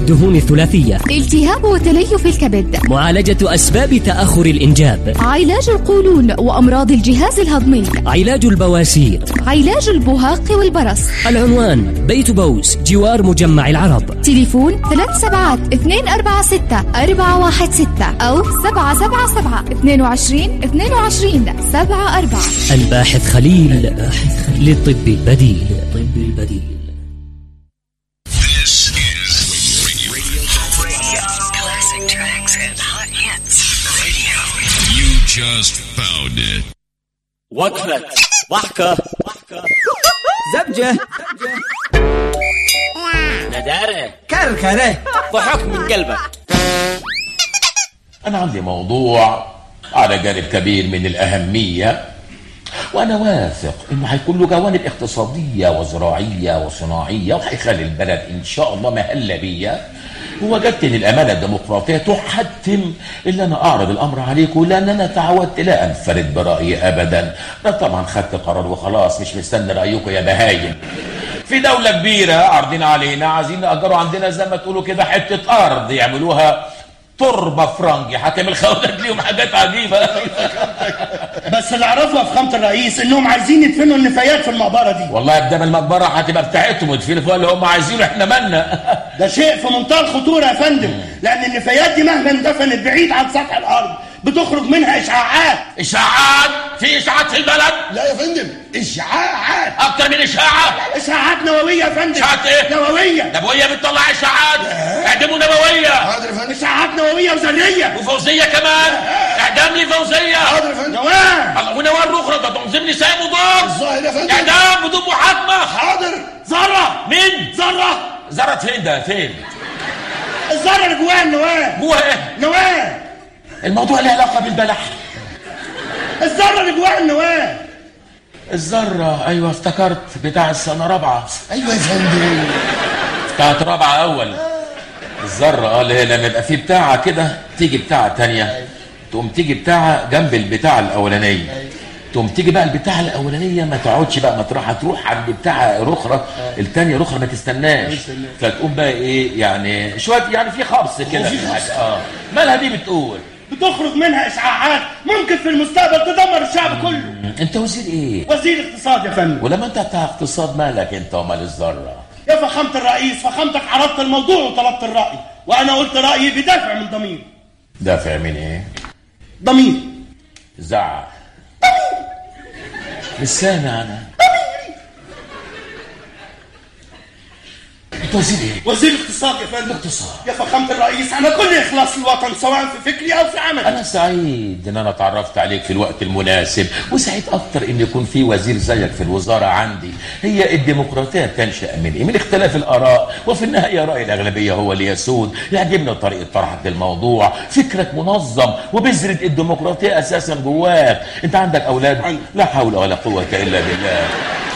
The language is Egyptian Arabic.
الدهون الثلاثية التهاب وتليف الكبد معالجة أسباب تأخر الإنجاب علاج القولون وأمراض الجهاز الهضمي علاج البواسير علاج البهاق والبرص العنوان بيت بوس جوار مجمع العرب تليفون ثلاث سبعات اثنين أربعة ستة أربعة واحد ستة أو سبعة سبعة سبعة اثنين وعشرين اثنين وعشرين سبعة أربعة الباحث خليل الباحث خليل للطب البديل طب البديل This is Radio Classic tracks and hot hits. Radio. You just found it. وقفة ضحكة زبجة ندارة كركرة ضحك من قلبك أنا عندي موضوع على جانب كبير من الأهمية وأنا واثق إنه هيكون له جوانب اقتصادية وزراعية وصناعية وهيخلي البلد إن شاء الله مهلة بيا ووجدت إن الأمانة الديمقراطية تحتم إن أنا أعرض الأمر عليكم لأن أنا تعودت لا أنفرد برأيي أبدا أنا طبعا خدت قرار وخلاص مش مستني رأيكم يا بهايم في دولة كبيرة عارضين علينا عايزين يأجروا عندنا زي ما تقولوا كده حتة أرض يعملوها تربة فرنجي حاكم الخواجات ليهم حاجات عجيبة بس اللي اعرفه يا فخامه الرئيس انهم عايزين يدفنوا النفايات في المقبره دي والله بدل المقبرة هتبقى بتاعتهم ويدفنوا فيها اللي هم عايزينه احنا مالنا ده شيء في منتهى الخطوره يا فندم لان النفايات دي مهما اندفنت بعيد عن سطح الارض بتخرج منها اشعاعات إشاعات في إشاعات في البلد لا يا فندم اشعاعات أكتر من إشاعة اشعاعات نوويه يا فندم إشاعات إيه؟ نوويه نبوية بتطلع إشاعات اعدموا نبوية حاضر يا فندم اشعاعات نوويه وذريه وفوزية كمان اعدام لي فوزية حاضر يا فندم نواه الله ونوال أخرى ده تنظيم نساء وضار الظاهر يا فندم إعدام بدون محاكمة حاضر ذره مين؟ ذره زرت فين ده فين؟ الذره اللي جواها النواه جوه إيه؟ نواه الموضوع له علاقة بالبلح الذره اللي جواها النواه الذرة أيوة افتكرت بتاع السنة رابعة ايوه يا فندم بتاعت رابعة أول الذرة اه اللي هي لما يبقى في بتاعة كده تيجي بتاعة تانية تقوم تيجي بتاعة جنب البتاعة الأولانية تقوم تيجي بقى البتاعة الأولانية ما تقعدش بقى مطرحها تروح عند بتاعة رخرة التانية رخرة ما تستناش فتقوم بقى إيه يعني شوية يعني في خبص كده في حاجة اه مالها دي بتقول بتخرج منها اشعاعات ممكن في المستقبل تدمر الشعب كله أنت وزير إيه؟ وزير اقتصاد يا فندم ولما أنت بتاع اقتصاد مالك أنت ومال الذرة؟ يا فخامة الرئيس فخامتك عرضت الموضوع وطلبت الرأي وأنا قلت رأيي بدافع من ضمير دافع من إيه؟ ضمير زعق مش سامع انا انت وزير ايه؟ وزير اقتصاد يا فندم اقتصاد. يا فخامة الرئيس أنا كل إخلاص الوطن سواء في فكري أو في عملي انا سعيد ان انا اتعرفت عليك في الوقت المناسب وسعيد اكتر ان يكون في وزير زيك في الوزاره عندي هي الديمقراطيه تنشا من ايه من اختلاف الاراء وفي النهايه راي الاغلبيه هو اللي يسود يعجبني طريقه طرحك للموضوع فكرك منظم وبذره الديمقراطيه اساسا جواك انت عندك اولاد عندي. لا حول ولا قوه الا بالله